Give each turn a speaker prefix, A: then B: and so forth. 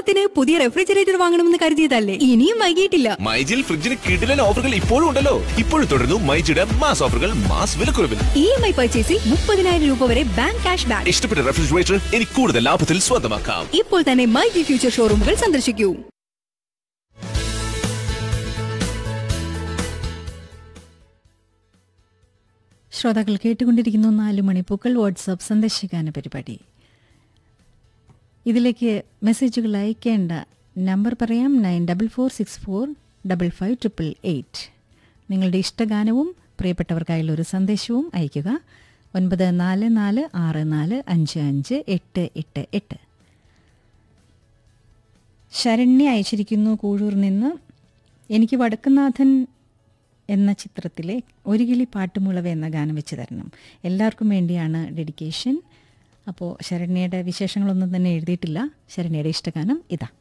A: ഓണത്തിന് പുതിയ റെഫ്രിജറേറ്റർ വാങ്ങണമെന്ന് കരുതിയതല്ലേ ഇനിയും വൈകിയിട്ടില്ല
B: മൈജിൽ ഫ്രിഡ്ജിന് കിടിലൻ ഓഫറുകൾ ഇപ്പോഴും ഉണ്ടല്ലോ ഇപ്പോഴും തുടരുന്നു മൈജിയുടെ മാസ് ഓഫറുകൾ മാസ് വിലക്കുറവിൽ
A: ഇ എം ഐ പർച്ചേസിൽ മുപ്പതിനായിരം രൂപ വരെ ബാങ്ക് ക്യാഷ് ബാക്ക്
B: ഇഷ്ടപ്പെട്ട റെഫ്രിജറേറ്റർ ഇനി കൂടുതൽ ലാഭത്തിൽ സ്വന്തമാക്കാം
A: ഇപ്പോൾ തന്നെ മൈ ജി ഫ്യൂച്ചർ ഷോറൂമുകൾ സന്ദർശിക്കൂ
C: ശ്രോതാക്കൾ കേട്ടുകൊണ്ടിരിക്കുന്നു നാല് മണിപ്പൂക്കൾ വാട്സാപ്പ് സന്ദേശഗാന പരിപാടി ഇതിലേക്ക് മെസ്സേജുകൾ അയക്കേണ്ട നമ്പർ പറയാം nine double four six four double five triple eight നിങ്ങളുടെ ഇഷ്ടഗാനവും പ്രിയപ്പെട്ടവർക്കായുള്ള ഒരു സന്ദേശവും അയയ്ക്കുക ഒൻപത് നാല് നാല് ആറ് നാല് അഞ്ച് അഞ്ച് എട്ട് എട്ട് എട്ട് ശരണ്യ അയച്ചിരിക്കുന്നു കൂഴൂർ നിന്ന് എനിക്ക് വടക്കുന്നാഥൻ എന്ന ചിത്രത്തിലെ ഒരു കിളി പാട്ടുമുളവ് എന്ന ഗാനം വെച്ച് തരണം എല്ലാവർക്കും വേണ്ടിയാണ് ഡെഡിക്കേഷൻ അപ്പോൾ ശരണ്യയുടെ വിശേഷങ്ങളൊന്നും തന്നെ എഴുതിയിട്ടില്ല ശരണ്യയുടെ ഇഷ്ടഗാനം ഇതാ